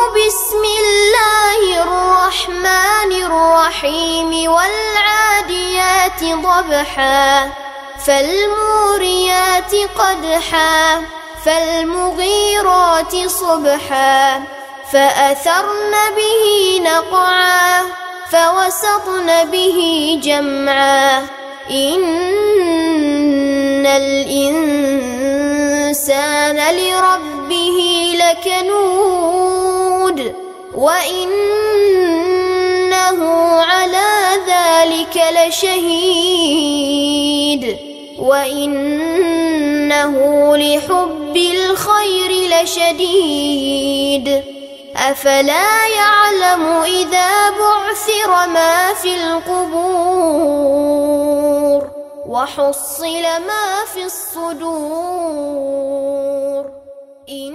بسم الله الرحمن الرحيم والعاديات ضبحا فالموريات قدحا فالمغيرات صبحا فأثرن به نقعا فوسطن به جمعا إن الإنسان لربه لكنود وإنه على ذلك لشهيد وإنه لحب الخير لشديد أفلا يعلم إذا بعثر ما في القبور وحصل ما في الصدور إن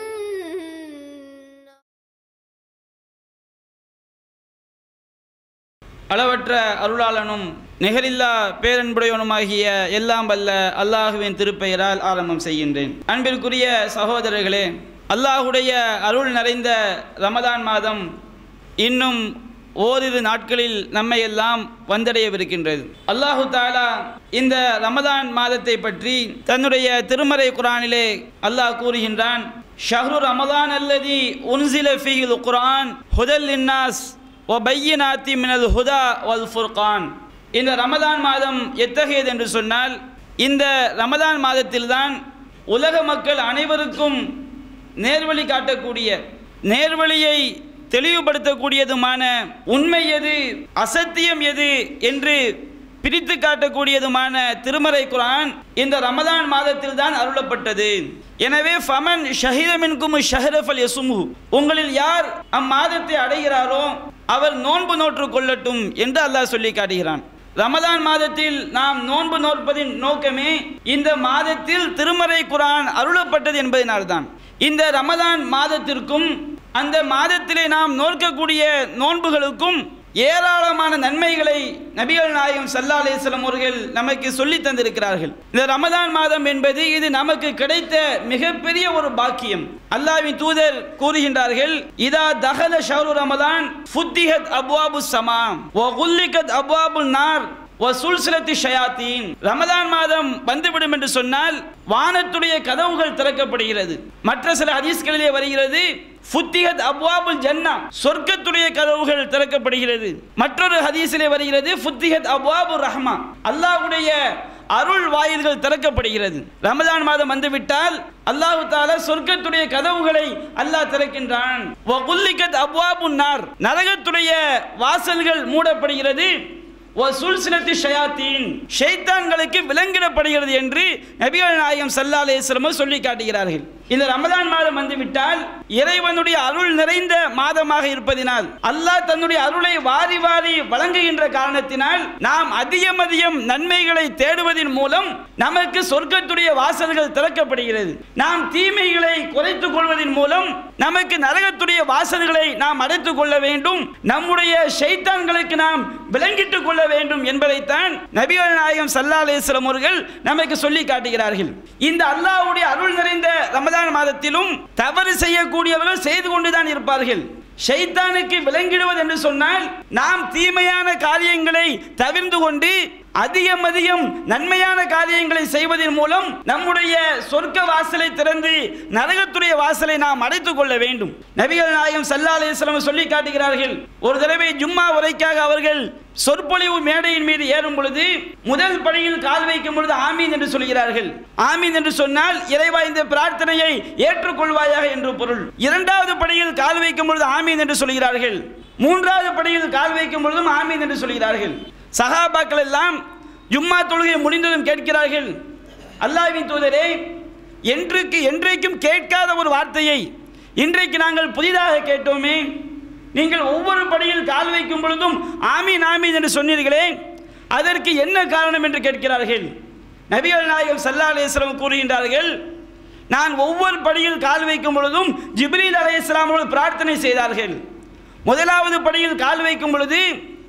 அளவற்ற அருளாளனும் நிகரில்லா பேரன்புடையவனுமாகிய எல்லாம் வல்ல அல்லாஹுவின் திருப்பெயரால் ஆரம்பம் செய்கின்றேன் அன்பிற்குரிய சகோதரர்களே அல்லாஹுடைய அருள் நிறைந்த ரமதான் மாதம் இன்னும் ஓரிரு நாட்களில் நம்மை எல்லாம் வந்தடையவிருக்கின்றது அல்லாஹு தாலா இந்த ரமதான் மாதத்தை பற்றி தன்னுடைய திருமறை குரானிலே அல்லாஹ் கூறுகின்றான் ஷஹ்ரு ரமதான் அல்லதி உன்சில ஃபீல் குரான் ஹுதல் இன்னாஸ் ஒ பையினாத்தி மினல் ஹுதா வல் ஃபுர்கான் இந்த ரமதான் மாதம் எத்தகையது என்று சொன்னால் இந்த ரமதான் மாதத்தில்தான் உலக மக்கள் அனைவருக்கும் நேர்வழி காட்டக்கூடிய நேர்வழியை தெளிவுபடுத்தக்கூடியதுமான உண்மை எது அசத்தியம் எது என்று பிரித்து காட்டக்கூடியதுமான திருமறை குரான் இந்த ரமதான் மாதத்தில் தான் அருளப்பட்டது எனவே ஃபமன் ஷஹிதமின்கும் ஷஹரஃபல் யசுமு உங்களில் யார் அம்மாதத்தை அடைகிறாரோ அவர் நோன்பு நோற்று கொள்ளட்டும் என்று அல்லாஹ் சொல்லி காட்டுகிறான் ரமதான் மாதத்தில் நாம் நோன்பு நோற்பதின் நோக்கமே இந்த மாதத்தில் திருமறை குரான் அருளப்பட்டது என்பதனால்தான் இந்த ரமதான் மாதத்திற்கும் அந்த மாதத்திலே நாம் நோக்கக்கூடிய நோன்புகளுக்கும் ஏராளமான நன்மைகளை நபிகள் நாயகம் சல்லா அலிஸ்லாம் அவர்கள் நமக்கு சொல்லி தந்திருக்கிறார்கள் இந்த ரமதான் மாதம் என்பது இது நமக்கு கிடைத்த மிகப்பெரிய ஒரு பாக்கியம் அல்லாவின் தூதர் கூறுகின்றார்கள் இதா தகல ஷஹரு ரமதான் ஃபுத்திஹத் அப்வாபு சமாம் வ குல்லிகத் அப்வாபு நார் சுல்சிலத்தி ஷயாத்தீன் ரமதான் மாதம் வந்துவிடும் என்று சொன்னால் வானத்துடைய கதவுகள் திறக்கப்படுகிறது மற்ற சில ஹதீஸ்களிலே வருகிறது ஃபுத்திஹத் அப்வாபுல் ஜன்னா சொர்க்கத்துடைய கதவுகள் திறக்கப்படுகிறது மற்றொரு ஹதீஸிலே வருகிறது ஃபுத்திஹத் அப்வாபு ரஹ்மா அல்லாஹ்வுடைய அருள் வாயில்கள் திறக்கப்படுகிறது ரமதான் மாதம் வந்துவிட்டால் அல்லாஹு தாலா சொர்க்கத்துடைய கதவுகளை அல்லாஹ் திறக்கின்றான் வகுல்லிகத் அப்வாபு நார் நரகத்துடைய வாசல்கள் மூடப்படுகிறது சுல்சிலத்தி ஷயாத்தீன் ஷைத்தான்களுக்கு விலங்கிடப்படுகிறது என்று நபிகள் நாயகம் சல்லா அலேஸ்லமும் சொல்லி காட்டுகிறார்கள் இந்த ரமதான் மாதம் வந்துவிட்டால் இறைவனுடைய அருள் நிறைந்த மாதமாக இருப்பதினால் அல்லாஹ் தன்னுடைய அருளை வாரி வாரி வழங்குகின்ற காரணத்தினால் நாம் அதிகம் அதிகம் நன்மைகளை தேடுவதன் மூலம் நமக்கு சொர்க்கத்துடைய வாசல்கள் திறக்கப்படுகிறது நாம் தீமைகளை குறைத்துக் கொள்வதன் மூலம் நமக்கு நரகத்துடைய வாசல்களை நாம் அடைத்துக் கொள்ள வேண்டும் நம்முடைய ஷைத்தான்களுக்கு நாம் விளங்கிட்டுக் கொள்ள வேண்டும் என்பதைத்தான் நபிகள் நாயகம் சல்லா அலிஸ்லம் அவர்கள் நமக்கு சொல்லி காட்டுகிறார்கள் இந்த அல்லாஹ்வுடைய அருள் நிறைந்த ரமதான் மாதத்திலும் தவறு செய்யக்கூடியவர்கள் செய்து கொண்டுதான் இருப்பார்கள் ஷைத்தானுக்கு விளங்கிடுவது என்று சொன்னால் நாம் தீமையான காரியங்களை தவிர்ந்து கொண்டு அதிகம் அதிகம் நன்மையான காரியங்களை செய்வதன் மூலம் நம்முடைய சொர்க்க வாசலை திறந்து நரகத்துடைய வாசலை நாம் அடைத்துக் கொள்ள வேண்டும் நபிகள் நாயகம் சல்லா அலிஸ்லாம் சொல்லி காட்டுகிறார்கள் ஒரு தடவை ஜும்மா உரைக்காக அவர்கள் சொற்பொழிவு மேடையின் மீது ஏறும் பொழுது முதல் படியில் கால் வைக்கும் பொழுது ஆமீன் என்று சொல்கிறார்கள் ஆமீன் என்று சொன்னால் இறைவா இந்த பிரார்த்தனையை ஏற்றுக்கொள்வாயாக என்று பொருள் இரண்டாவது படியில் கால் வைக்கும் பொழுது ஆமீன் என்று சொல்கிறார்கள் மூன்றாவது படியில் கால் வைக்கும் பொழுதும் ஆமீன் என்று சொல்கிறார்கள் சகாபாக்கள் எல்லாம் ஜும்மா தொழுகை முடிந்ததும் கேட்கிறார்கள் அல்லாஹ்வின் தூதரே என்றுக்கு என்றைக்கும் கேட்காத ஒரு வார்த்தையை இன்றைக்கு நாங்கள் புதிதாக கேட்டோமே நீங்கள் ஒவ்வொரு படியில் கால் வைக்கும் பொழுதும் ஆமீன் ஆமீன் என்று சொன்னீர்களே அதற்கு என்ன காரணம் என்று கேட்கிறார்கள் நபிகள் நாயகம் சல்லா அலிஸ்லாம் கூறுகின்றார்கள் நான் ஒவ்வொரு படியில் கால் வைக்கும் பொழுதும் ஜிப்ரீல் அலை இஸ்லாமோடு பிரார்த்தனை செய்தார்கள் முதலாவது படியில் கால் வைக்கும் பொழுது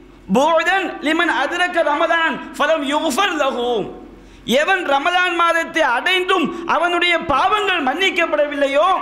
போதன் லிமன் அதிரக்க ரமதான் ஃபலம் யுஃபர் லஹு எவன் ரமதான் மாதத்தை அடைந்தும் அவனுடைய பாவங்கள் மன்னிக்கப்படவில்லையோ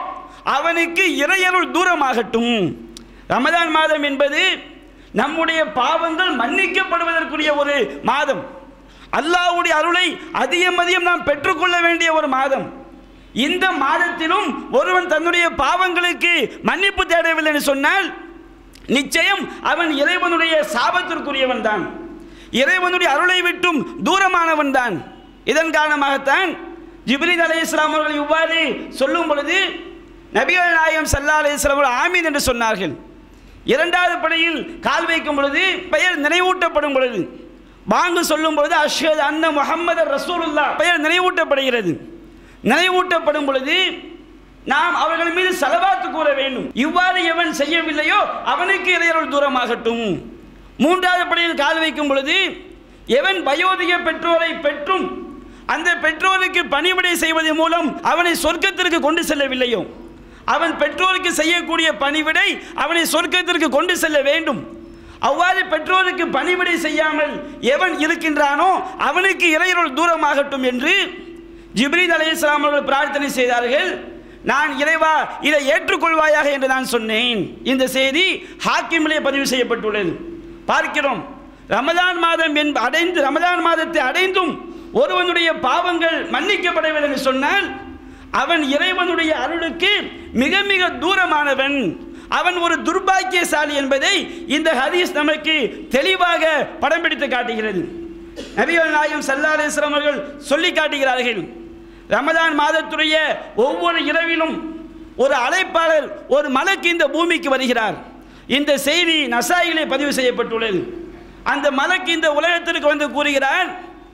அவனுக்கு இறையருள் தூரமாகட்டும் ரமதான் மாதம் என்பது நம்முடைய பாவங்கள் மன்னிக்கப்படுவதற்குரிய ஒரு மாதம் அல்லாஹ்வுடைய அருளை அதிகம் அதிகம் நாம் பெற்றுக்கொள்ள வேண்டிய ஒரு மாதம் இந்த மாதத்திலும் ஒருவன் தன்னுடைய பாவங்களுக்கு மன்னிப்பு தேடவில்லை என்று சொன்னால் நிச்சயம் அவன் இறைவனுடைய சாபத்திற்குரியவன் தான் இறைவனுடைய அருளை விட்டும் தூரமானவன் தான் இதன் காரணமாகத்தான் ஜிப்ரீல் அலை இஸ்லாம் அவர்கள் இவ்வாறு சொல்லும் பொழுது நபிகள் நாயகம் சல்லா அலை இஸ்லாம் அவர்கள் ஆமீன் என்று சொன்னார்கள் இரண்டாவது படையில் கால் வைக்கும் பொழுது பெயர் நினைவூட்டப்படும் பொழுது வாங்கு சொல்லும் பொழுது அஷ்ஹது அன்ன முஹம்மது ரசூலுல்லா பெயர் நினைவூட்டப்படுகிறது நினைவூட்டப்படும் பொழுது நாம் அவர்கள் மீது செலவாத்து கூற வேண்டும் இவ்வாறு எவன் செய்யவில்லையோ அவனுக்கு இறையருள் தூரமாகட்டும் மூன்றாவது படையில் கால் வைக்கும் பொழுது எவன் வயோதிக பெற்றோரை பெற்றும் அந்த பெற்றோருக்கு பணிவிடை செய்வதன் மூலம் அவனை சொர்க்கத்திற்கு கொண்டு செல்லவில்லையோ அவன் பெற்றோருக்கு செய்யக்கூடிய பணிவிடை அவனை சொர்க்கத்திற்கு கொண்டு செல்ல வேண்டும் அவ்வாறு பெற்றோருக்கு பணிவிடை செய்யாமல் எவன் இருக்கின்றானோ அவனுக்கு இறையருள் தூரமாகட்டும் என்று ஜிப்ரீல் அலைஹிஸ்ஸலாம் அவர்கள் பிரார்த்தனை செய்தார்கள் நான் இறைவா இதை ஏற்றுக்கொள்வாயாக என்று நான் சொன்னேன் இந்த செய்தி ஹாக்கிமிலே பதிவு செய்யப்பட்டுள்ளது பார்க்கிறோம் ரமதான் மாதம் என்ப அடைந்து ரமதான் மாதத்தை அடைந்தும் ஒருவனுடைய பாவங்கள் மன்னிக்கப்படவில்லை என்று சொன்னால் அவன் இறைவனுடைய அருளுக்கு மிக மிக தூரமானவன் அவன் ஒரு துர்பாக்கியசாலி என்பதை இந்த ஹதீஸ் நமக்கு தெளிவாக படம் பிடித்து காட்டுகிறது நபிகள் நாயகம் சல்லா அலிஸ்லாம் அவர்கள் சொல்லி காட்டுகிறார்கள் ரமதான் மாதத்துடைய ஒவ்வொரு இரவிலும் ஒரு அழைப்பாளர் ஒரு மலக்கு இந்த பூமிக்கு வருகிறார் இந்த செய்தி நசாயிலே பதிவு செய்யப்பட்டுள்ளது அந்த மலக்கு இந்த உலகத்திற்கு வந்து கூறுகிறார்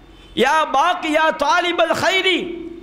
யா பாக் யா தாலிபல் ஹைரி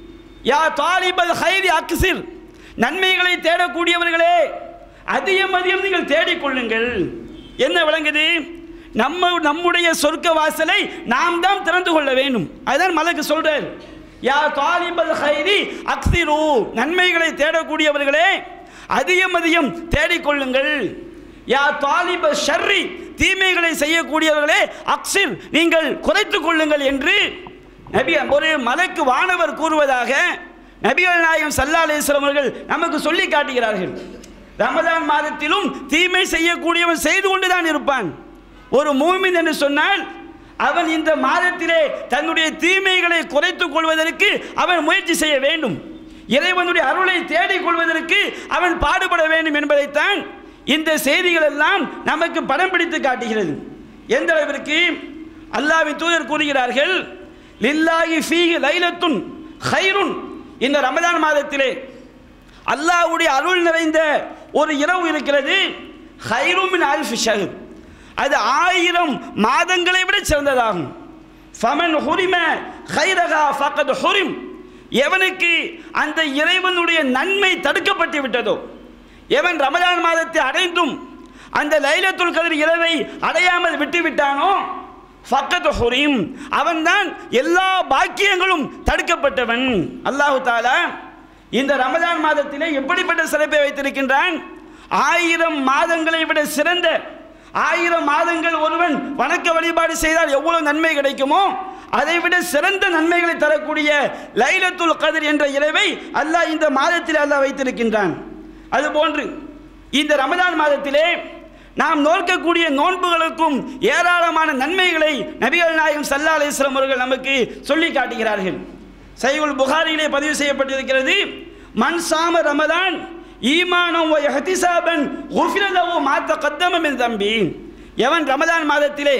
யா தாலிபல் ஹைரி அக்சிர் நன்மைகளை தேடக்கூடியவர்களே அதிகம் அதிகம் நீங்கள் தேடிக்கொள்ளுங்கள் என்ன விளங்குது நம்ம நம்முடைய சொர்க்க வாசலை நாம் தான் திறந்து கொள்ள வேண்டும் அதுதான் மலக்கு சொல்றார் யா தாலிபல் ஹைரி அக்சிரு நன்மைகளை தேடக்கூடியவர்களே அதிகம் அதிகம் தேடிக்கொள்ளுங்கள் யா தாலிப ஷர்ரி தீமைகளை செய்யக்கூடியவர்களே அக்சிர் நீங்கள் குறைத்துக் கொள்ளுங்கள் என்று நபி ஒரு மலைக்கு வானவர் கூறுவதாக நபிகள் நாயகம் சல்லா அலிஸ்லாம் அவர்கள் நமக்கு சொல்லி காட்டுகிறார்கள் ரமதான் மாதத்திலும் தீமை செய்யக்கூடியவன் செய்து கொண்டுதான் இருப்பான் ஒரு மூமின் என்று சொன்னால் அவன் இந்த மாதத்திலே தன்னுடைய தீமைகளை குறைத்துக் கொள்வதற்கு அவன் முயற்சி செய்ய வேண்டும் இறைவனுடைய அருளை தேடிக் கொள்வதற்கு அவன் பாடுபட வேண்டும் என்பதைத்தான் இந்த செய்திகள் எல்லாம் நமக்கு படம் பிடித்து காட்டுகிறது எந்த அளவிற்கு அல்லாஹ்வின் தூதர் கூறுகிறார்கள் லில்லாஹி ஃபீஹி லைலத்துன் ஹைருன் இந்த ரமதான் மாதத்திலே அல்லாஹ்வுடைய அருள் நிறைந்த ஒரு இரவு இருக்கிறது ஹைருமின் அல்ஃபி ஷஹர் அது ஆயிரம் மாதங்களை விட சிறந்ததாகும் ஃபமன் ஹுரிம ஹைரகா ஃபகத் ஹுரிம் எவனுக்கு அந்த இறைவனுடைய நன்மை தடுக்கப்பட்டு விட்டதோ எவன் ரமதான் மாதத்தை அடைந்தும் அந்த லைலத்துல் கதிர் இரவை அடையாமல் விட்டுவிட்டானோ ஃபக்கத் ஹுரீம் அவன்தான் எல்லா பாக்கியங்களும் தடுக்கப்பட்டவன் அல்லாஹு தாலா இந்த ரமதான் மாதத்திலே எப்படிப்பட்ட சிறப்பை வைத்திருக்கின்றான் ஆயிரம் மாதங்களை விட சிறந்த ஆயிரம் மாதங்கள் ஒருவன் வணக்க வழிபாடு செய்தால் எவ்வளவு நன்மை கிடைக்குமோ அதை விட சிறந்த நன்மைகளை தரக்கூடிய லைலத்துல் கதிர் என்ற இரவை அல்லாஹ் இந்த மாதத்தில் அல்லாஹ் வைத்திருக்கின்றான் அதுபோன்று இந்த ரமதான் மாதத்திலே நாம் நோக்கக்கூடிய நோன்புகளுக்கும் ஏராளமான நன்மைகளை நபிகள் நாயகம் சல்லா அலிஸ்லாம் அவர்கள் நமக்கு சொல்லி காட்டுகிறார்கள் சைகுல் புகாரியிலே பதிவு செய்யப்பட்டிருக்கிறது மன் சாம ரமதான் ஈமானம் ஹதிசாபன் குஃபிரலவு மாத்த கத்தமம் தம்பி எவன் ரமதான் மாதத்திலே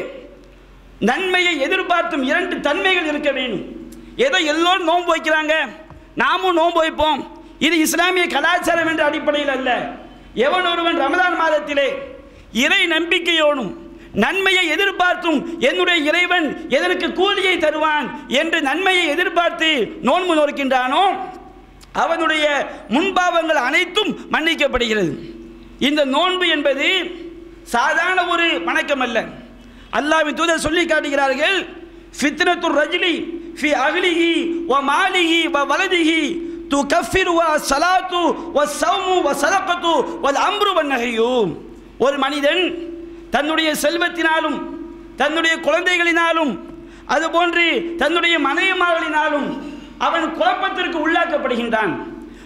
நன்மையை எதிர்பார்த்தும் இரண்டு தன்மைகள் இருக்க வேண்டும் ஏதோ எல்லோரும் நோன்பு வைக்கிறாங்க நாமும் நோன்பு வைப்போம் இது இஸ்லாமிய கலாச்சாரம் என்ற அடிப்படையில் அல்ல எவன் ஒருவன் ரமதான் மாதத்திலே இறை நம்பிக்கையோடும் நன்மையை எதிர்பார்த்தும் என்னுடைய இறைவன் எதற்கு கூலியை தருவான் என்று நன்மையை எதிர்பார்த்து நோன்பு நோக்கின்றானோ அவனுடைய முன்பாவங்கள் அனைத்தும் மன்னிக்கப்படுகிறது இந்த நோன்பு என்பது சாதாரண ஒரு வணக்கம் அல்ல அல்லாவின் தூதர் சொல்லி காட்டுகிறார்கள் ஃபித்னத்துர் ரஜிலி ஃபி அஹ்லிஹி வ மாலிஹி வ வலதிஹி து கஃபிரு வ சலாத்து வ சௌமு வ சதகத்து வ அம்ரு வ நஹியு ஒரு மனிதன் தன்னுடைய செல்வத்தினாலும் தன்னுடைய குழந்தைகளினாலும் அதுபோன்று தன்னுடைய மனைவிமார்களினாலும் அவன் குழப்பத்திற்கு உள்ளாக்கப்படுகின்றான்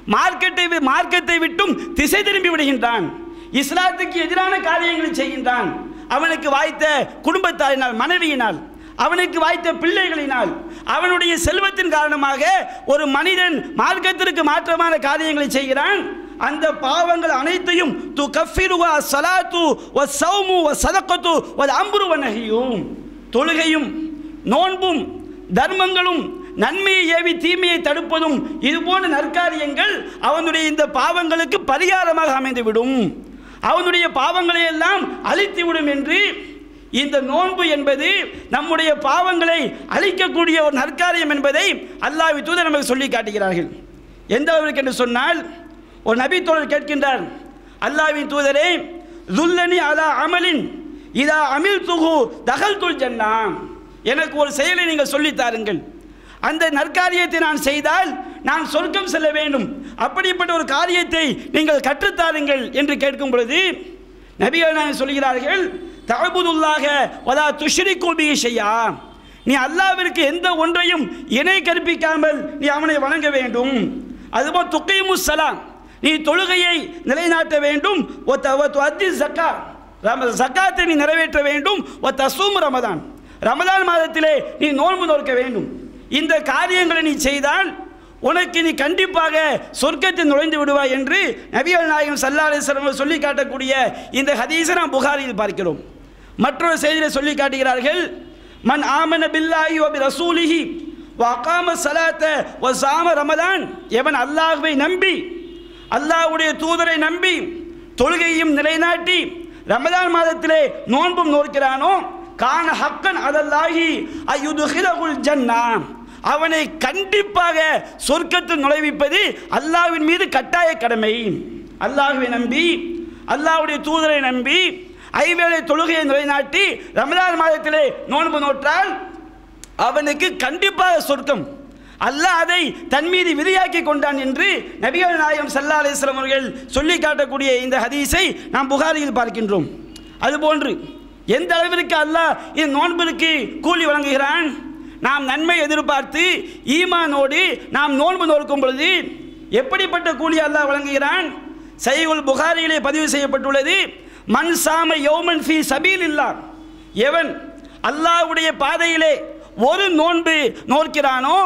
மார்க்கெட்டை வி- மார்க்கத்தை விட்டும் திசை திரும்பி விடுகின்றான் இஸ்லாத்துக்கு எதிரான காரியங்களை செய்கின்றான் அவனுக்கு வாய்த்த குடும்பத்தாரினால் மனைவியினால் அவனுக்கு வாய்த்த பிள்ளைகளினால் அவனுடைய செல்வத்தின் காரணமாக ஒரு மனிதன் மார்க்கத்திற்கு மாற்றமான காரியங்களை செய்கிறான் அந்த பாவங்கள் அனைத்தையும் து கஃபிருவா சலாத்து வ சௌமு வ சதக்கத்து வ அம்புரு வ நஹியும் தொழுகையும் நோன்பும் தர்மங்களும் நன்மையை ஏவி தீமையை தடுப்பதும் இது போன்ற நற்காரியங்கள் அவனுடைய இந்த பாவங்களுக்கு பரிகாரமாக அமைந்துவிடும் அவனுடைய பாவங்களை எல்லாம் அழித்துவிடும் என்று இந்த நோன்பு என்பது நம்முடைய பாவங்களை அழிக்கக்கூடிய ஒரு நற்காரியம் என்பதை அல்லாஹ்வி தூதர் நமக்கு சொல்லி காட்டுகிறார்கள் எந்த அளவிற்கு என்று சொன்னால் ஒரு நபி தோழர் கேட்கின்றார் அல்லாஹ்வின் தூதரே துல்லனி அலா அமலின் இதா அமில் துகு தகல் துல் ஜன்னா எனக்கு ஒரு செயலை நீங்கள் சொல்லித் தாருங்கள் அந்த நற்காரியத்தை நான் செய்தால் நான் சொர்க்கம் செல்ல வேண்டும் அப்படிப்பட்ட ஒரு காரியத்தை நீங்கள் கற்றுத்தாருங்கள் என்று கேட்கும் பொழுது நபிகள் நாயகம் சொல்கிறார்கள் தஅபுதுல்லாஹ வலா துஷ்ரிகு பிஹி ஷையா நீ அல்லாவிற்கு எந்த ஒன்றையும் இணை கற்பிக்காமல் நீ அவனை வணங்க வேண்டும் அதுபோல் துக்கைமு சலாம் நீ தொழுகையை நிலைநாட்ட வேண்டும் ஒத்த ஒத்து அத்தி ஜக்கா ரம ஜக்காத்தை நீ நிறைவேற்ற வேண்டும் ஒத்த அசூம் ரமதான் ரமதான் மாதத்திலே நீ நோன்பு நோக்க வேண்டும் இந்த காரியங்களை நீ செய்தால் உனக்கு நீ கண்டிப்பாக சொர்க்கத்தில் நுழைந்து விடுவாய் என்று நபிகள் நாயகம் சல்லா அலிஸ்லாம் சொல்லி காட்டக்கூடிய இந்த ஹதீஸை நாம் புகாரில் பார்க்கிறோம் மற்றொரு செய்தியை சொல்லி காட்டுகிறார்கள் மன் ஆமன பில்லாஹி வபி ரசூலிஹி வ அகாம சலாத்த வ சாம ரமதான் எவன் அல்லாஹ்வை நம்பி அல்லாஹ்வுடைய தூதரை நம்பி தொழுகையும் நிலைநாட்டி ரமதான் மாதத்திலே நோன்பும் நோக்கிறானோ கான ஹக்கன் அதல்லாஹி அயுதுஹிலகுல் ஜன்னா அவனை கண்டிப்பாக சொர்க்கத்தில் நுழைவிப்பது அல்லாஹ்வின் மீது கட்டாய கடமை அல்லாஹ்வை நம்பி அல்லாஹ்வுடைய தூதரை நம்பி ஐவேளை தொழுகையை நிலைநாட்டி ரமதான் மாதத்திலே நோன்பு நோற்றால் அவனுக்கு கண்டிப்பாக சொர்க்கம் அல்லாஹ் அதை தன் மீது விதியாக்கி கொண்டான் என்று நபிகள் நாயகம் சல்லா அலிஸ்லாம் அவர்கள் சொல்லி காட்டக்கூடிய இந்த ஹதீஸை நாம் புகாரியில் பார்க்கின்றோம் அதுபோன்று எந்த அளவிற்கு அல்லாஹ் இந்த நோன்பிற்கு கூலி வழங்குகிறான் நாம் நன்மை எதிர்பார்த்து ஈமானோடு நாம் நோன்பு நோக்கும் பொழுது எப்படிப்பட்ட கூலி அல்லாஹ் வழங்குகிறான் சைகுல் புகாரியிலே பதிவு செய்யப்பட்டுள்ளது மன் சாம யௌமன் ஃபி சபீல் இல்லா எவன் அல்லாஹ்வுடைய பாதையிலே ஒரு நோன்பு நோக்கிறானோ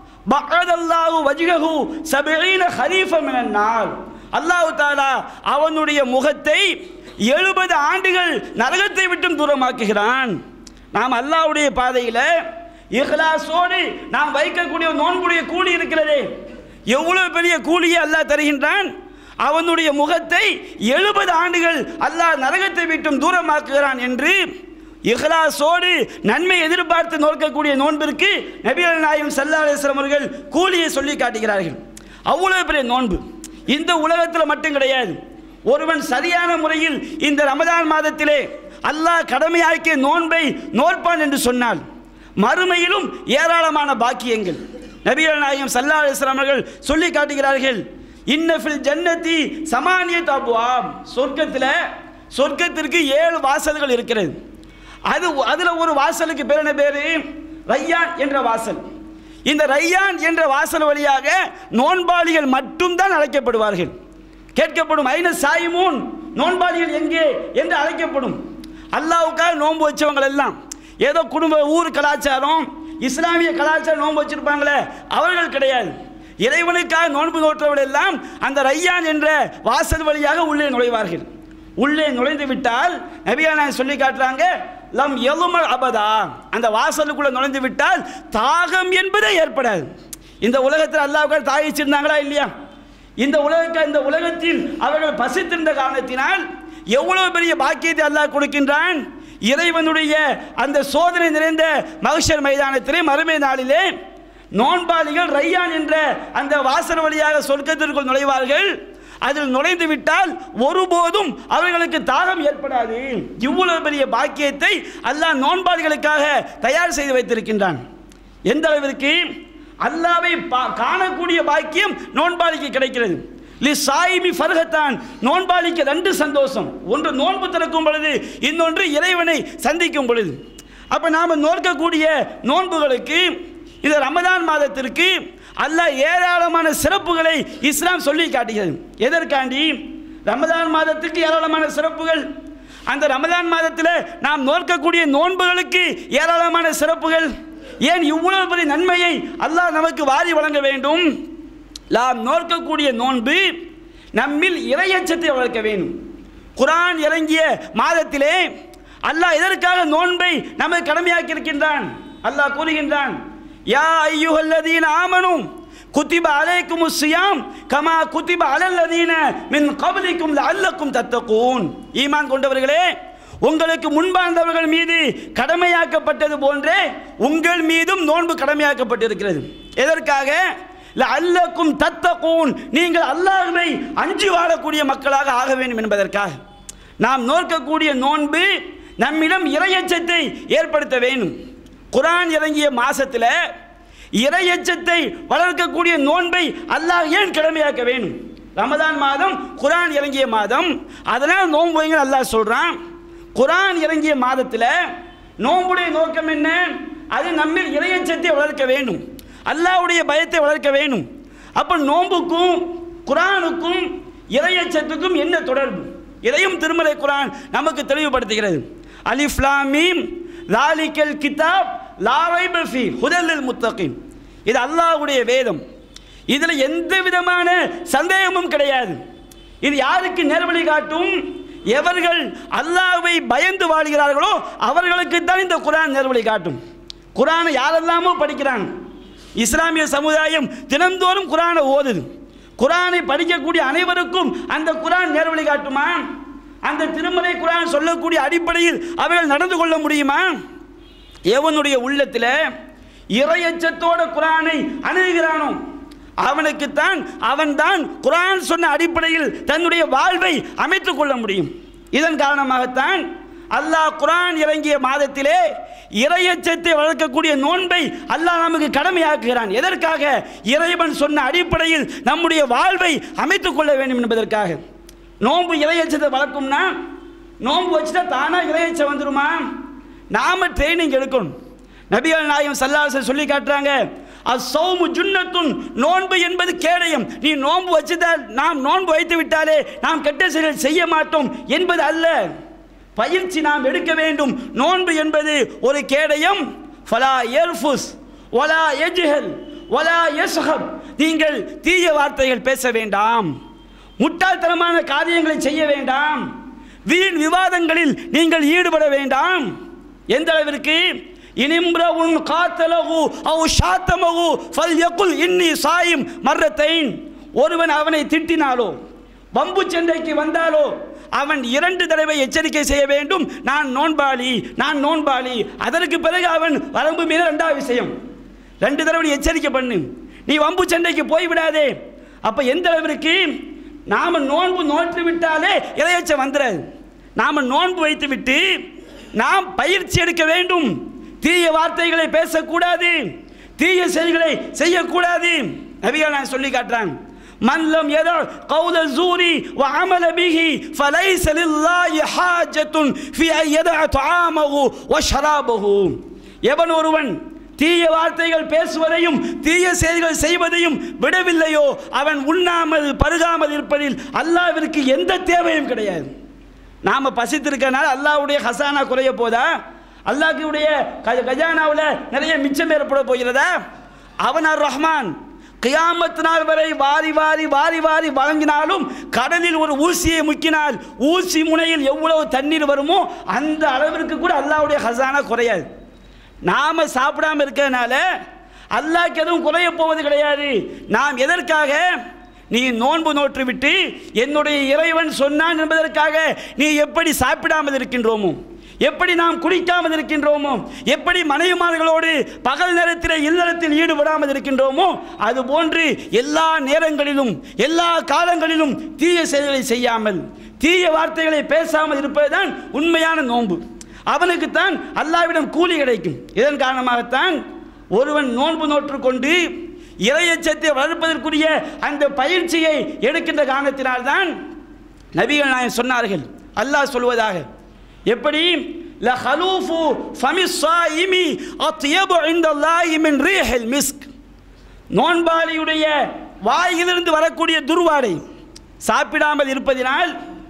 பகதல்லாஹு வஜ்கஹு சபீன ஹரீஃப மினன் நார் அல்லாஹ் தாலா அவனுடைய முகத்தை எழுபது ஆண்டுகள் நரகத்தை விட்டும் தூரமாக்குகிறான் நாம் அல்லாஹ்வுடைய பாதையில் இஹ்லாஸோடு நாம் வைக்கக்கூடிய நோன்புடைய கூலி இருக்கிறதே எவ்வளவு பெரிய கூலியை அல்லாஹ் தருகின்றான் அவனுடைய முகத்தை எழுபது ஆண்டுகள் அல்லாஹ் நரகத்தை விட்டும் தூரமாக்குகிறான் என்று இஹ்லாஸோடு நன்மை எதிர்பார்த்து நோக்கக்கூடிய நோன்பிற்கு நபிகள் நாயகம் சல்லா அலிஸ்லாம் அவர்கள் கூலியை சொல்லி காட்டுகிறார்கள் அவ்வளவு பெரிய நோன்பு இந்த உலகத்தில் மட்டும் கிடையாது ஒருவன் சரியான முறையில் இந்த ரமதான் மாதத்திலே அல்லாஹ் கடமையாக்கிய நோன்பை நோற்பான் என்று சொன்னால் மறுமையிலும் ஏராளமான பாக்கியங்கள் நபிகள் நாயகம் சல்லா அலிஸ்லாம் அவர்கள் சொல்லி காட்டுகிறார்கள் இன்னஃபில் ஜன்னதி சமானியத் அபுவாப் சொர்க்கத்தில் சொர்க்கத்திற்கு ஏழு வாசல்கள் இருக்கிறது அது அதில் ஒரு வாசலுக்கு பேர் என்ன பேர் ரையான் என்ற வாசல் இந்த ரையான் என்ற வாசல் வழியாக நோன்பாளிகள் மட்டும்தான் அழைக்கப்படுவார்கள் கேட்கப்படும் ஐன சாயிமூன் நோன்பாளிகள் எங்கே என்று அழைக்கப்படும் அல்லாவுக்காக நோன்பு வச்சவங்க எல்லாம் ஏதோ குடும்ப ஊர் கலாச்சாரம் இஸ்லாமிய கலாச்சாரம் நோன்பு வச்சிருப்பாங்களே அவர்கள் கிடையாது இறைவனுக்காக நோன்பு நோற்றவர்கள் எல்லாம் அந்த ரையான் என்ற வாசல் வழியாக உள்ளே நுழைவார்கள் உள்ளே நுழைந்து விட்டால் நபியான சொல்லி காட்டுறாங்க லம் எலுமல் அபதா அந்த வாசலுக்குள்ள நுழைந்து விட்டால் தாகம் என்பதே ஏற்படாது இந்த உலகத்தில் அல்லாவுக்காக தாகிச்சிருந்தாங்களா இல்லையா இந்த உலக இந்த உலகத்தில் அவர்கள் பசித்திருந்த காரணத்தினால் எவ்வளவு பெரிய பாக்கியத்தை அல்லாஹ் கொடுக்கின்றான் இறைவனுடைய அந்த சோதனை நிறைந்த மகிஷர் மைதானத்திலே மறுமை நாளிலே நோன்பாளிகள் ரையான் என்ற அந்த வாசல் வழியாக சொர்க்கத்திற்குள் நுழைவார்கள் அதில் நுழைந்து விட்டால் ஒருபோதும் அவர்களுக்கு தாகம் ஏற்படாது இவ்வளவு பெரிய பாக்கியத்தை அல்லாஹ் நோன்பாளிகளுக்காக தயார் செய்து வைத்திருக்கின்றான் எந்த அளவிற்கு அல்லாவை பா- காணக்கூடிய பாக்கியம் நோன்பாளிக்கு கிடைக்கிறது லி சாயிமி ஃபர்ஹத்தான் நோன்பாளிக்கு ரெண்டு சந்தோஷம் ஒன்று நோன்பு திறக்கும் பொழுது இன்னொன்று இறைவனை சந்திக்கும் பொழுது அப்போ நாம் நோக்கக்கூடிய நோன்புகளுக்கு இந்த ரமதான் மாதத்திற்கு அல்லாஹ் ஏராளமான சிறப்புகளை இஸ்லாம் சொல்லி காட்டுகிறது எதற்காண்டி ரமதான் மாதத்துக்கு ஏராளமான சிறப்புகள் அந்த ரமதான் மாதத்தில் நாம் நோக்கக்கூடிய நோன்புகளுக்கு ஏராளமான சிறப்புகள் ஏன் இவ்வளவு பெரிய நன்மையை அல்லாஹ் நமக்கு வாரி வழங்க வேண்டும் நாம் நோக்கக்கூடிய நோன்பு நம்மில் இறையச்சத்தை வளர்க்க வேண்டும் குரான் இறங்கிய மாதத்திலே அல்லாஹ் எதற்காக நோன்பை நமக்கு கடமையாக்கி இருக்கின்றான் அல்லாஹ் கூறுகின்றான் யா ஐயுஹல்லதீன ஆமனும் குத்திப அலைக்கும் சியாம் கமா குத்திப அலல்லதீன மின் கபலிக்கும் அல்லக்கும் தத்தக்கூன் ஈமான் கொண்டவர்களே உங்களுக்கு முன்பார்ந்தவர்கள் மீது கடமையாக்கப்பட்டது போன்றே உங்கள் மீதும் நோன்பு கடமையாக்கப்பட்டிருக்கிறது எதற்காக அல்லக்கும் தத்தக்கூன் நீங்கள் அல்லாஹ்வை அஞ்சி வாழக்கூடிய மக்களாக ஆக வேண்டும் என்பதற்காக நாம் நோக்கக்கூடிய நோன்பு நம்மிடம் இறையச்சத்தை ஏற்படுத்த வேண்டும் குரான் இறங்கிய மாசத்தில் இறையச்சத்தை வளர்க்கக்கூடிய நோன்பை அல்லாஹ் ஏன் கடமையாக்க வேண்டும் ரமதான் மாதம் குரான் இறங்கிய மாதம் அதனால் நோன்பு வைங்க அல்லாஹ் சொல்றான் குரான் இறங்கிய மாதத்தில் நோன்புடைய நோக்கம் என்ன அது நம்மில் இறையச்சத்தை வளர்க்க வேண்டும் அல்லாஹ்வுடைய பயத்தை வளர்க்க வேண்டும் அப்போ நோன்புக்கும் குரானுக்கும் இறையச்சத்துக்கும் என்ன தொடர்பு இதையும் திருமலை குரான் நமக்கு தெளிவுபடுத்துகிறது அலிஃப்லாமீம் லாலிக்கல் கிதாப் லாவை பஃபி ஹுதலில் முத்தகின் இது அல்லாஹ்வுடைய வேதம் இதில் எந்த விதமான சந்தேகமும் கிடையாது இது யாருக்கு நேர்வழி காட்டும் எவர்கள் அல்லாஹ்வை பயந்து வாழ்கிறார்களோ அவர்களுக்கு தான் இந்த குரான் நேர்வழி காட்டும் குரானை யாரெல்லாமோ படிக்கிறாங்க இஸ்லாமிய சமுதாயம் தினந்தோறும் குரானை ஓதுது குரானை படிக்கக்கூடிய அனைவருக்கும் அந்த குரான் நேர்வழி காட்டுமா அந்த திருமலை குரான் சொல்லக்கூடிய அடிப்படையில் அவர்கள் நடந்து கொள்ள முடியுமா எவனுடைய உள்ளத்தில் இறையச்சத்தோட குரானை அணுகுகிறானோ அவனுக்குத்தான் அவன்தான் குரான் சொன்ன அடிப்படையில் தன்னுடைய வாழ்வை அமைத்துக் கொள்ள முடியும் இதன் காரணமாகத்தான் அல்லாஹ் குரான் இறங்கிய மாதத்திலே இறையச்சத்தை வளர்க்கக்கூடிய நோன்பை அல்லாஹ் நமக்கு கடமையாக்குகிறான் எதற்காக இறைவன் சொன்ன அடிப்படையில் நம்முடைய வாழ்வை அமைத்துக் கொள்ள வேண்டும் என்பதற்காக நோன்பு இறையச்சத்தை வளர்க்கும்னா நோன்பு வச்சுட்டா தானாக இறையச்சம் வந்துருமா நாம ட்ரைனிங் எடுக்கணும் நபிகள் நாயகம் சல்லாசன் சொல்லி காட்டுறாங்க அசௌமு ஜுன்னத்துன் நோன்பு என்பது கேடயம் நீ நோன்பு வச்சுதால் நாம் நோன்பு வைத்து விட்டாலே நாம் கெட்ட செயல் செய்ய மாட்டோம் என்பது அல்ல பயிற்சி நாம் எடுக்க வேண்டும் நோன்பு என்பது ஒரு கேடயம் ஃபலா எர்ஃபுஸ் ஒலா எஜ்ஹல் ஒலா எஸ்ஹப் நீங்கள் தீய வார்த்தைகள் பேச வேண்டாம் முட்டாள்தனமான காரியங்களை செய்ய வேண்டாம் வீண் விவாதங்களில் நீங்கள் ஈடுபட வேண்டாம் எந்த அளவிற்கு இனிம்ரவுன் காத்தலகு அவ் ஷாத்தமகு ஃபல் யகுல் இன்னி சாயும் மர்ரத்தைன் ஒருவன் அவனை திட்டினாலோ வம்பு சண்டைக்கு வந்தாலோ அவன் இரண்டு தடவை எச்சரிக்கை செய்ய வேண்டும் நான் நோன்பாளி நான் நோன்பாளி அதற்கு பிறகு அவன் வரம்பு மீது ரெண்டாவது விஷயம் ரெண்டு தடவை நீ எச்சரிக்கை பண்ணு நீ வம்பு சண்டைக்கு போய்விடாதே அப்போ எந்த அளவிற்கு நாம் நோன்பு நோற்று விட்டாலே இறையச்சம் வந்துடாது நாம் நோன்பு வைத்து விட்டு நாம் பயிற்சி எடுக்க வேண்டும் தீய வார்த்தைகளை பேசக்கூடாது தீய செயல்களை செய்யக்கூடாது நபிகள் நான் சொல்லி காட்டுறான் من لم يدع قول الزور وعمل به فليس لله حاجة في أن يدع طعامه وشرابه எவன் ஒருவன் தீய வார்த்தைகள் பேசுவதையும் தீய செயல்கள் செய்வதையும் விடவில்லையோ அவன் உண்ணாமல் பருகாமல் இருப்பதில் அல்லாவிற்கு எந்த தேவையும் கிடையாது நாம் பசித்திருக்கனால அல்லாவுடைய ஹசானா குறைய போதா அல்லாஹ்வுடைய க- கஜானாவில் நிறைய மிச்சம் ஏற்பட போகிறதா அவன் அர் ரஹ்மான் கியாமத் நாள் வரை வாரி வாரி வாரி வாரி வழங்கினாலும் கடலில் ஒரு ஊசியை முக்கினால் ஊசி முனையில் எவ்வளவு தண்ணீர் வருமோ அந்த அளவிற்கு கூட அல்லாஹ்வுடைய ஹசானா குறையாது நாம சாப்பிடாம இருக்கிறதுனால அல்லாஹ்க்கு எதுவும் குறைய போவது கிடையாது நாம் எதற்காக நீ நோன்பு நோற்று விட்டு என்னுடைய இறைவன் சொன்னான் என்பதற்காக நீ எப்படி சாப்பிடாமல் இருக்கின்றோமோ எப்படி நாம் குடிக்காமல் இருக்கின்றோமோ எப்படி மனைவிமார்களோடு பகல் நேரத்தில் இல்லறத்தில் ஈடுபடாமல் இருக்கின்றோமோ அதுபோன்று எல்லா நேரங்களிலும் எல்லா காலங்களிலும் தீய செயல்களை செய்யாமல் தீய வார்த்தைகளை பேசாமல் இருப்பதுதான் உண்மையான நோன்பு அவனுக்குத்தான் அல்லாவிடம் கூலி கிடைக்கும் இதன் காரணமாகத்தான் ஒருவன் நோன்பு நோற்று கொண்டு இறையச்சத்தை வளர்ப்பதற்குரிய அந்த பயிற்சியை எடுக்கின்ற காரணத்தினால்தான் நபிகள் நாயகம் சொன்னார்கள் அல்லாஹ் சொல்வதாக எப்படி லஹலூஃபு ஃபமி ஸாயிமி அத்யபு இன்தல்லாஹி மின் ரீஹில் மிஸ்க் நோன்பாளியுடைய வாயிலிருந்து வரக்கூடிய துர்வாடை சாப்பிடாமல் இருப்பதினால்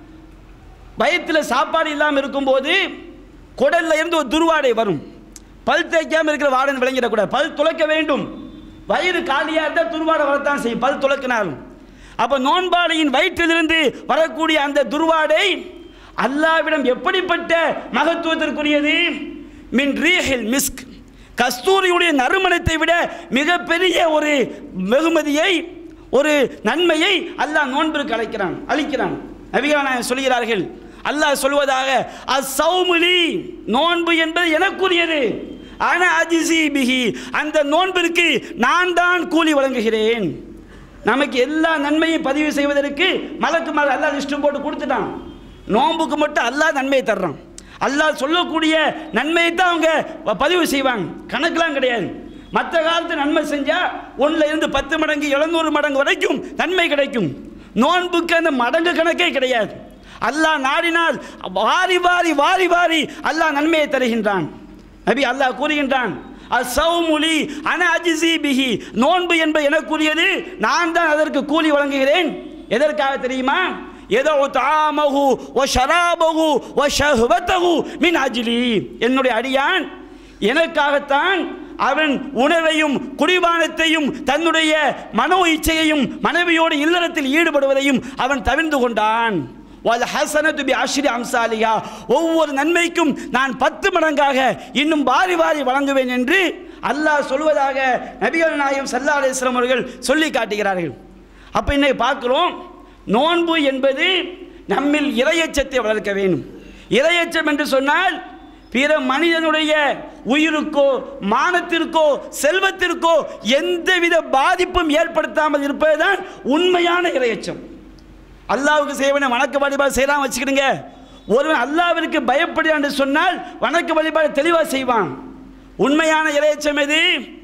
வயிற்றில் சாப்பாடு இல்லாமல் இருக்கும்போது குடல்ல இருந்து ஒரு துர்வாடை வரும் பல் தேய்க்காமல் இருக்கிற வாடன் விளங்கிடக்கூடாது பல் துளைக்க வேண்டும் வயிறு காலியாக இருந்தால் துர்வாடை வரத்தான் செய்யும் பல் துளக்கினாலும் அப்போ நோன்பாளியின் வயிற்றிலிருந்து வரக்கூடிய அந்த துர்வாடை அல்லாவிடம் எப்படிப்பட்ட மகத்துவத்திற்குரியது மின் ரீஹில் மிஸ்க் கஸ்தூரியுடைய நறுமணத்தை விட மிகப்பெரிய ஒரு வெகுமதியை ஒரு நன்மையை அல்லாஹ் நோன்பிற்கு அழைக்கிறான் அளிக்கிறான் நபிகளான சொல்கிறார்கள் அல்லாஹ் சொல்வதாக அசௌமுலி நோன்பு என்பது எனக்குரியது ஆனா அஜிசி பிஹி அந்த நோன்பிற்கு நான் தான் கூலி வழங்குகிறேன் நமக்கு எல்லா நன்மையும் பதிவு செய்வதற்கு மலக்கு மேல அல்லாஹ் லிஸ்ட்டு போட்டு கொடுத்துட்டான் நோன்புக்கு மட்டும் அல்லாஹ் நன்மையை தர்றான் அல்லாஹ் சொல்லக்கூடிய நன்மையை தான் அவங்க ப- பதிவு செய்வாங்க கணக்கெலாம் கிடையாது மற்ற காலத்து நன்மை செஞ்சால் ஒன்றில் இருந்து பத்து மடங்கு எழுநூறு மடங்கு வரைக்கும் நன்மை கிடைக்கும் நோன்புக்கு அந்த மடங்கு கணக்கே கிடையாது அல்லாஹ் நாடினால் வாரி வாரி வாரி வாரி அல்லாஹ் நன்மையை தருகின்றான் நபி அல்லாஹ் கூறுகின்றான் அசௌமுலி அன அஜிசி பிஹி நோன்பு என்பது எனக்குரியது நான் தான் அதற்கு கூலி வழங்குகிறேன் எதற்காக தெரியுமா ஏதோ தாமகு ஓ ஷராபகு ஓ ஷஹ்வத்தகு மின் அஜிலி என்னுடைய அடியான் எனக்காகத்தான் அவன் உணவையும் குடிபானத்தையும் தன்னுடைய மனோ இச்சையையும் மனைவியோடு இல்லறத்தில் ஈடுபடுவதையும் அவன் தவிர்ந்து கொண்டான் வல் ஹசனத்து பி அஷ்ரி அம்சாலியா ஒவ்வொரு நன்மைக்கும் நான் பத்து மடங்காக இன்னும் வாரி வாரி வழங்குவேன் என்று அல்லாஹ் சொல்வதாக நபிகள் நாயகம் சல்லா அலிஸ்லாம் அவர்கள் சொல்லி காட்டுகிறார்கள் அப்போ இன்னைக்கு பார்க்குறோம் நோன்பு என்பது நம்மில் இரையச்சத்தை வளர்க்க வேண்டும் இரையச்சம் என்று சொன்னால் பிற மனிதனுடைய உயிருக்கோ மானத்திற்கோ செல்வத்திற்கோ எந்தவித பாதிப்பும் ஏற்படுத்தாமல் இருப்பதுதான் உண்மையான இரையச்சம் அல்லாவுக்கு செய்வன வணக்க வழிபாடு செய்யலாம் வச்சுக்கிடுங்க ஒருவன் அல்லாவிற்கு பயப்படுகிறான் என்று சொன்னால் வணக்க வழிபாடு தெளிவாக செய்வான் உண்மையான இரையச்சம் எது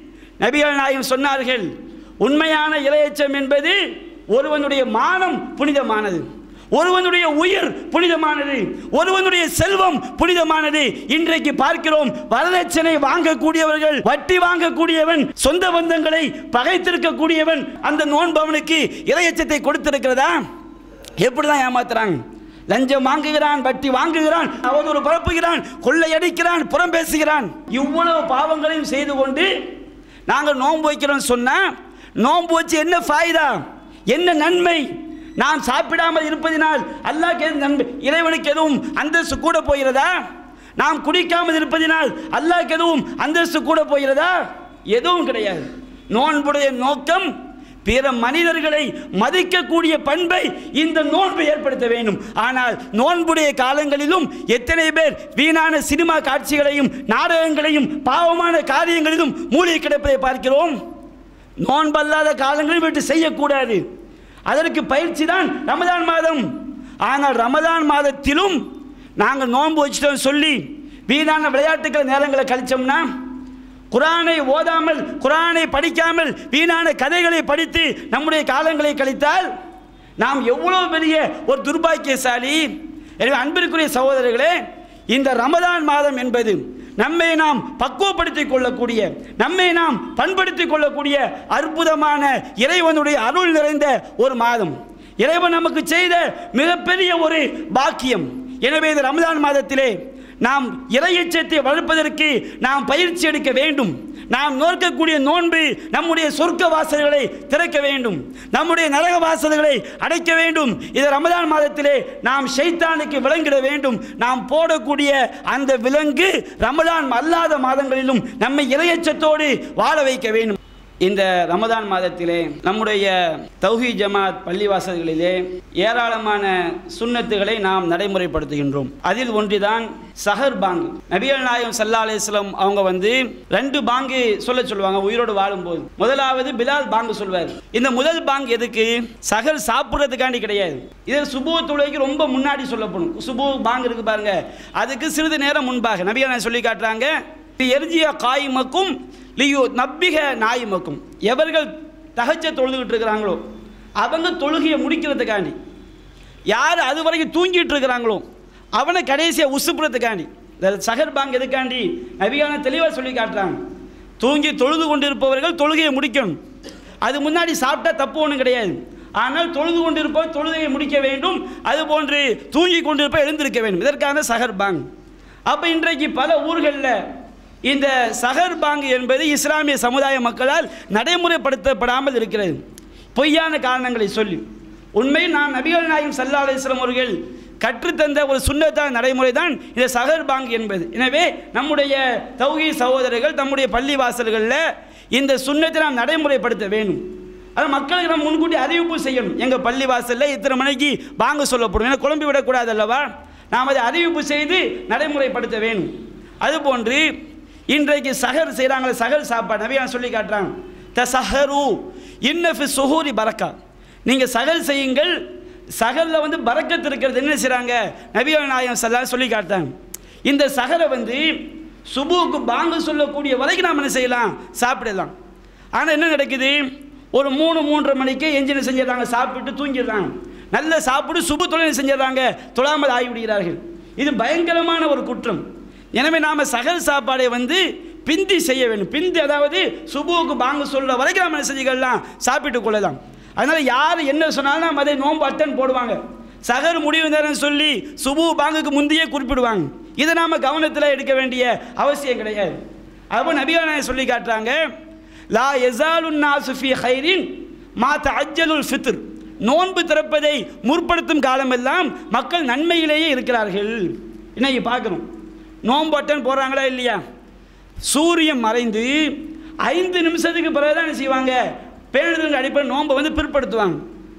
நபிகள் நாயகம் சொன்னார்கள் உண்மையான இரையச்சம் என்பது ஒருவனுடைய மானம் புனிதமானது ஒருவனுடைய உயிர் புனிதமானது ஒருவனுடைய செல்வம் புனிதமானது இன்றைக்கு பார்க்கிறோம் வரதட்சணை வாங்கக்கூடியவர்கள் வட்டி வாங்கக்கூடியவன் சொந்த பந்தங்களை பகைத்திருக்கக்கூடியவன் அந்த நோன்பவனுக்கு இரையச்சத்தை கொடுத்திருக்கிறதா எப்படிதான் ஏமாத்துறாங்க லஞ்சம் வாங்குகிறான் வட்டி வாங்குகிறான் அவதூறு பரப்புகிறான் கொள்ளையடிக்கிறான் புறம் பேசுகிறான் இவ்வளவு பாவங்களையும் செய்து கொண்டு நாங்கள் நோன்பு வைக்கிறோம் சொன்னா நோன்பு வச்சு என்ன ஃபாய்தா என்ன நன்மை நாம் சாப்பிடாமல் இருப்பதினால் அல்லாஹ் எது நன்மை இறைவனுக்கு எதுவும் அந்தஸ்து கூட போகிறதா நாம் குடிக்காமல் இருப்பதினால் அல்லாஹ் எதுவும் அந்தஸ்து கூட போகிறதா எதுவும் கிடையாது நோன்புடைய நோக்கம் பிற மனிதர்களை மதிக்கக்கூடிய பண்பை இந்த நோன்பு ஏற்படுத்த வேண்டும் ஆனால் நோன்புடைய காலங்களிலும் எத்தனை பேர் வீணான சினிமா காட்சிகளையும் நாடகங்களையும் பாவமான காரியங்களிலும் மூழ்கி கிடப்பதை பார்க்கிறோம் நோன்பல்லாத காலங்களில் விட்டு செய்யக்கூடாது அதற்கு பயிற்சி தான் ரமதான் மாதம் ஆனால் ரமதான் மாதத்திலும் நாங்கள் நோன்பு வச்சுட்டோம் சொல்லி வீணான விளையாட்டுகள் நேரங்களை கழிச்சோம்னா குரானை ஓதாமல் குரானை படிக்காமல் வீணான கதைகளை படித்து நம்முடைய காலங்களை கழித்தால் நாம் எவ்வளவு பெரிய ஒரு துர்பாக்கியசாலி எனவே அன்பிற்குரிய சகோதரர்களே இந்த ரமதான் மாதம் என்பது நம்மை நாம் பக்குவப்படுத்திக் கொள்ளக்கூடிய நம்மை நாம் பண்படுத்திக் கொள்ளக்கூடிய அற்புதமான இறைவனுடைய அருள் நிறைந்த ஒரு மாதம் இறைவன் நமக்கு செய்த மிகப்பெரிய ஒரு பாக்கியம் எனவே இந்த ரமதான் மாதத்திலே நாம் இறையச்சத்தை வளர்ப்பதற்கு நாம் பயிற்சி எடுக்க வேண்டும் நாம் நோக்கக்கூடிய நோன்பு நம்முடைய சொர்க்க வாசல்களை திறக்க வேண்டும் நம்முடைய நரக வாசல்களை அடைக்க வேண்டும் இது ரமதான் மாதத்திலே நாம் ஷைத்தானுக்கு விளங்கிட வேண்டும் நாம் போடக்கூடிய அந்த விலங்கு ரமதான் அல்லாத மாதங்களிலும் நம்மை இறையச்சத்தோடு வாழ வைக்க வேண்டும் இந்த ரமதான் மாதத்திலே நம்முடைய தௌஹி ஜமாத் பள்ளிவாசல்களிலே ஏராளமான சுன்னத்துகளை நாம் நடைமுறைப்படுத்துகின்றோம் அதில் ஒன்றுதான் சஹர் பாங்கு நபிகள் நாயகம் சல்லா அலிஸ்லாம் அவங்க வந்து ரெண்டு பாங்கு சொல்ல சொல்லுவாங்க உயிரோடு வாழும்போது முதலாவது பிலால் பாங்கு சொல்வார் இந்த முதல் பாங்கு எதுக்கு சஹர் சாப்பிட்றதுக்காண்டி கிடையாது இது சுபு தொழுகைக்கு ரொம்ப முன்னாடி சொல்லப்படும் சுபு பாங்கு இருக்கு பாருங்க அதுக்கு சிறிது நேரம் முன்பாக நபிகள் நாயகம் சொல்லி காட்டுறாங்க எரிஜியா காய்மக்கும் லியோ நப்பிக நாய்மக்கும் எவர்கள் தகச்ச தொழுதுகிட்டு இருக்கிறாங்களோ அவங்க தொழுகையை முடிக்கிறதுக்காண்டி யார் அது வரைக்கும் தூங்கிட்டு இருக்கிறாங்களோ அவனை கடைசியாக உசுப்புறதுக்காண்டி இந்த சகர் பாங் எதுக்காண்டி நபியான தெளிவாக சொல்லி காட்டுறாங்க தூங்கி தொழுது கொண்டிருப்பவர்கள் தொழுகையை முடிக்கணும் அது முன்னாடி சாப்பிட்டா தப்பு ஒன்றும் கிடையாது ஆனால் தொழுது கொண்டிருப்போம் தொழுதையை முடிக்க வேண்டும் அதுபோன்று தூங்கி கொண்டிருப்போம் எழுந்திருக்க வேண்டும் இதற்கான சஹர் பாங் அப்போ இன்றைக்கு பல ஊர்களில் இந்த சஹர் பாங் என்பது இஸ்லாமிய சமுதாய மக்களால் நடைமுறைப்படுத்தப்படாமல் இருக்கிறது பொய்யான காரணங்களை சொல்லி உண்மையில் நான் நபிகள் நாயகம் சல்லா அலிஸ்லாம் அவர்கள் கற்றுத்தந்த ஒரு சுண்ணத்தான நடைமுறை தான் இந்த சஹர் பாங் என்பது எனவே நம்முடைய தௌகி சகோதரர்கள் நம்முடைய பள்ளி வாசல்களில் இந்த சுண்ணத்தை நாம் நடைமுறைப்படுத்த வேண்டும் அது மக்களுக்கு நம்ம முன்கூட்டி அறிவிப்பு செய்யணும் எங்கள் பள்ளி வாசலில் இத்தனை மணிக்கு வாங்க சொல்லப்படும் ஏன்னா குழம்பி விடக்கூடாது அல்லவா நாம் அதை அறிவிப்பு செய்து நடைமுறைப்படுத்த வேணும் அதுபோன்று இன்றைக்கு சஹர் செய்கிறாங்களே சஹர் சாப்பாடு நபியான சொல்லி காட்டுறாங்க த சஹரு இன்னஃபி சுஹூரி பரக்கா நீங்கள் சகல் செய்யுங்கள் சகலில் வந்து பறக்கத்து இருக்கிறது என்ன செய்கிறாங்க நபிகள் நாயகம் சல்லா சொல்லி காட்டாங்க இந்த சகரை வந்து சுபுவுக்கு பாங்கு சொல்லக்கூடிய வரைக்கும் நாம் என்ன செய்யலாம் சாப்பிடலாம் ஆனால் என்ன நடக்குது ஒரு மூணு மூன்றரை மணிக்கு எஞ்சினை செஞ்சிடறாங்க சாப்பிட்டு தூங்கிடுறாங்க நல்ல சாப்பிட்டு சுபு தொழில் செஞ்சிடறாங்க தொழாமல் ஆகிவிடுகிறார்கள் இது பயங்கரமான ஒரு குற்றம் எனவே நாம் சகல் சாப்பாடை வந்து பிந்தி செய்ய வேண்டும் பிந்தி அதாவது சுபுவுக்கு பாங்கு சொல்ல வரைக்கும் நம்ம என்ன செஞ்சுக்கலாம் சாப்பிட்டு கொள்ளலாம் அதனால் யார் என்ன சொன்னாலும் நம்ம அதை நோன்பு அட்டன் போடுவாங்க சகர் முடிவு நேரம் சொல்லி சுபு பாங்குக்கு முந்தையே குறிப்பிடுவாங்க இதை நாம் கவனத்தில் எடுக்க வேண்டிய அவசியம் கிடையாது அப்போ நபியான சொல்லி காட்டுறாங்க லா எசாலுன் நாசுஃபி ஹைரின் மா தஅஜ்ஜலுல் ஃபித்ர் நோன்பு திறப்பதை முற்படுத்தும் காலமெல்லாம் மக்கள் நன்மையிலேயே இருக்கிறார்கள் இன்னைக்கு பார்க்குறோம் நோன்பு அட்டன் போடுறாங்களா இல்லையா சூரியன் மறைந்து ஐந்து நிமிஷத்துக்கு பிறகு தான் என்ன செய்வாங்க பேணுதல் அடிப்படை நோன்பை வந்து பிற்படுத்துவாங்க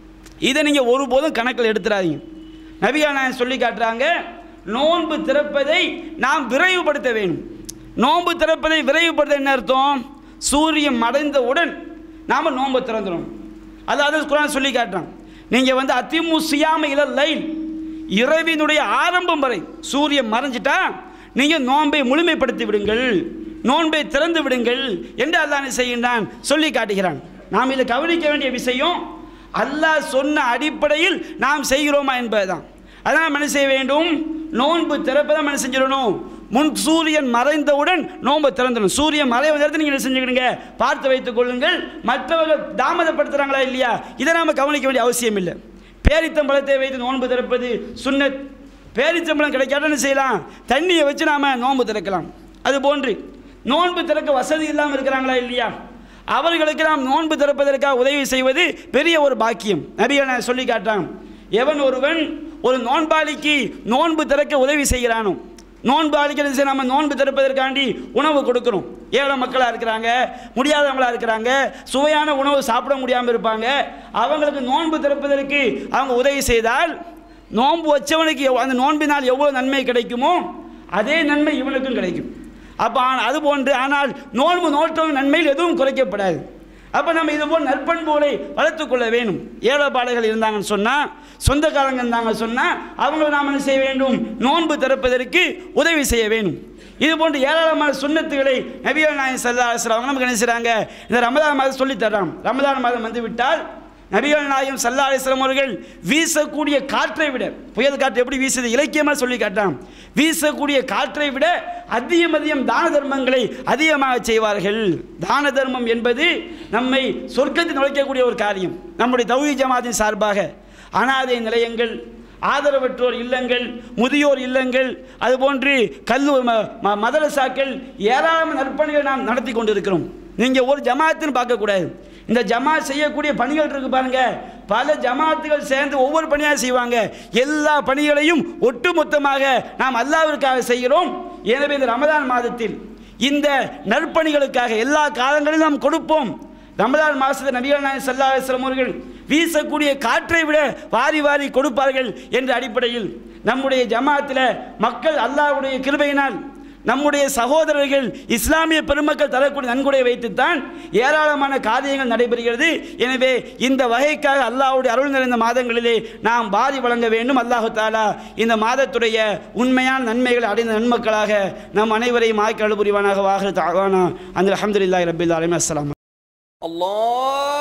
இதை நீங்கள் ஒருபோதும் கணக்கில் எடுத்துடாதீங்க நபியா நான் சொல்லி காட்டுறாங்க நோன்பு திறப்பதை நாம் விரைவுபடுத்த வேண்டும் நோன்பு திறப்பதை விரைவுபடுத்த என்ன அர்த்தம் சூரியன் மறைந்தவுடன் நாம் நோன்பை திறந்துடும் அதாவது குரான் சொல்லி காட்டுறான் நீங்கள் வந்து அதிமு சியாம இல லைல் இரவினுடைய ஆரம்பம் வரை சூரியன் மறைஞ்சிட்டா நீங்கள் நோன்பை முழுமைப்படுத்தி விடுங்கள் நோன்பை திறந்து விடுங்கள் என்று அல்லாஹ் செய்கின்றான் சொல்லி காட்டுகிறான் நாம் இதை கவனிக்க வேண்டிய விஷயம் அல்லாஹ் சொன்ன அடிப்படையில் நாம் செய்கிறோமா என்பதுதான் அதான் நம்ம என்ன செய்ய வேண்டும் நோன்பு திறப்பதை என்ன செஞ்சிடணும் முன் சூரியன் மறைந்தவுடன் நோன்பை திறந்துடும் சூரியன் மறைவு நேரத்தில் நீங்கள் என்ன செஞ்சுக்கிடுங்க பார்த்து வைத்துக் கொள்ளுங்கள் மற்றவர்கள் தாமதப்படுத்துகிறாங்களா இல்லையா இதை நாம் கவனிக்க வேண்டிய அவசியம் இல்லை பேரித்தம்பழத்தை வைத்து நோன்பு திறப்பது சுன்னத் பேரிச்சம்பழம் கிடைக்காத என்ன செய்யலாம் தண்ணியை வச்சு நாம் நோன்பு திறக்கலாம் அது போன்று நோன்பு திறக்க வசதி இல்லாமல் இருக்கிறாங்களா இல்லையா அவர்களுக்கு நாம் நோன்பு திறப்பதற்காக உதவி செய்வது பெரிய ஒரு பாக்கியம் நபிகள் நான் சொல்லி காட்டான் எவன் ஒருவன் ஒரு நோன்பாளிக்கு நோன்பு திறக்க உதவி செய்கிறானோ நோன்பு அளிக்கிறது நம்ம நோன்பு திறப்பதற்காண்டி உணவு கொடுக்குறோம் ஏழை மக்களாக இருக்கிறாங்க முடியாதவங்களாக இருக்கிறாங்க சுவையான உணவு சாப்பிட முடியாமல் இருப்பாங்க அவங்களுக்கு நோன்பு திறப்பதற்கு அவங்க உதவி செய்தால் நோன்பு வச்சவனுக்கு எவ்வ- அந்த நோன்பினால் எவ்வளோ நன்மை கிடைக்குமோ அதே நன்மை இவனுக்கும் கிடைக்கும் அப்போ அது போன்று ஆனால் நோன்பு நோற்றவன் நன்மையில் எதுவும் குறைக்கப்படாது அப்போ நம்ம இது போல் நற்பண்புகளை வளர்த்துக்கொள்ள வேணும் ஏழைப்பாளைகள் இருந்தாங்கன்னு சொன்னால் சொந்தக்காரங்க இருந்தாங்க சொன்னால் அவங்களை நாம் என்ன செய்ய வேண்டும் நோன்பு திறப்பதற்கு உதவி செய்ய வேணும் இது போன்று ஏராளமான சுண்ணத்துகளை நபிகள் நாயகம் சல்லா அவங்க நமக்கு என்ன செய்கிறாங்க இந்த ரமதான் மாதம் சொல்லித் தர்றாங்க ரமதான் மாதம் வந்து விட்டால் நபிகள் நாயகம் சல்லா அலிஸ்லாம் அவர்கள் வீசக்கூடிய காற்றை விட புயல் காற்று எப்படி வீசுது இலக்கியமாக சொல்லி காட்டான் வீசக்கூடிய காற்றை விட அதிகம் அதிகம் தான தர்மங்களை அதிகமாக செய்வார்கள் தான தர்மம் என்பது நம்மை சொர்க்கத்தில் நுழைக்கக்கூடிய ஒரு காரியம் நம்முடைய தௌஹி ஜமாத்தின் சார்பாக அனாதை நிலையங்கள் ஆதரவற்றோர் இல்லங்கள் முதியோர் இல்லங்கள் அதுபோன்று கல்லு ம- ம- மதரசாக்கள் ஏராளமான நற்பணிகளை நாம் நடத்தி கொண்டிருக்கிறோம் நீங்கள் ஒரு ஜமாத்துன்னு பார்க்கக்கூடாது இந்த ஜமாத் செய்யக்கூடிய பணிகள் இருக்கு பாருங்க பல ஜமாத்துகள் சேர்ந்து ஒவ்வொரு பணியாக செய்வாங்க எல்லா பணிகளையும் ஒட்டுமொத்தமாக நாம் அல்லாவிற்காக செய்கிறோம் எனவே இந்த ரமதான் மாதத்தில் இந்த நற்பணிகளுக்காக எல்லா காலங்களிலும் நாம் கொடுப்போம் ரமதான் மாதத்தில் நபிகள் நாயகம் ஸல்லல்லாஹு அலைஹி வஸல்லம் அவர்கள் வீசக்கூடிய காற்றை விட வாரி வாரி கொடுப்பார்கள் என்ற அடிப்படையில் நம்முடைய ஜமாத்தில் மக்கள் அல்லாஹ்வுடைய கிருபையினால் நம்முடைய சகோதரர்கள் இஸ்லாமிய பெருமக்கள் தரக்கூடிய நன்கொடை வைத்துத்தான் ஏராளமான காரியங்கள் நடைபெறுகிறது எனவே இந்த வகைக்காக அல்லாஹ்வுடைய அருள் நிறைந்த மாதங்களிலே நாம் பாதி வழங்க வேண்டும் அல்லாஹு தாலா இந்த மாதத்துடைய உண்மையான நன்மைகளை அடைந்த நன்மக்களாக நம் அனைவரையும் ஆய்க்கு அழுபுரிவானாக வாக தாவானா அந்த அஹமதுல்லாஹி ரபில் அலைமி அஸ்ஸலாம் الله